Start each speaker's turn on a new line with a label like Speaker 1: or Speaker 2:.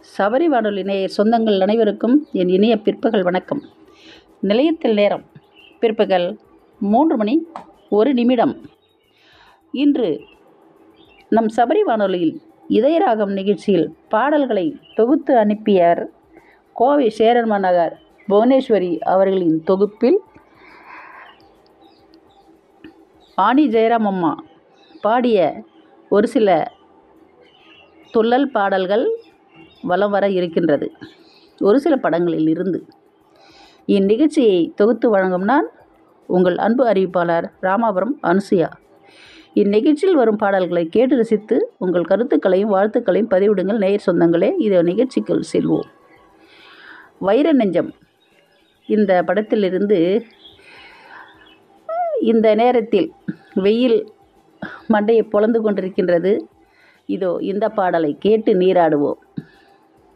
Speaker 1: சபரி வானொலி நேயர் சொந்தங்கள் அனைவருக்கும் என் இனிய பிற்பகல் வணக்கம் நிலையத்தில் நேரம் பிற்பகல் மூன்று மணி ஒரு நிமிடம் இன்று நம் சபரி வானொலியில் இதயராகம் நிகழ்ச்சியில் பாடல்களை தொகுத்து அனுப்பியர் கோவை சேரன்மா நகர் புவனேஸ்வரி அவர்களின் தொகுப்பில் ஆணி ஜெயராம் அம்மா பாடிய ஒரு சில துள்ளல் பாடல்கள் வலம் வர இருக்கின்றது ஒரு சில படங்களில் இருந்து இந்நிகழ்ச்சியை தொகுத்து வழங்கும் நான் உங்கள் அன்பு அறிவிப்பாளர் ராமாபுரம் அனுசுயா இந்நிகழ்ச்சியில் வரும் பாடல்களை கேட்டு ரசித்து உங்கள் கருத்துக்களையும் வாழ்த்துக்களையும் பதிவிடுங்கள் நேயர் சொந்தங்களே இது நிகழ்ச்சிக்குள் செல்வோம் வைர நெஞ்சம் இந்த படத்திலிருந்து இந்த நேரத்தில் வெயில் மண்டையை பொழந்து கொண்டிருக்கின்றது இதோ இந்த பாடலை கேட்டு நீராடுவோம்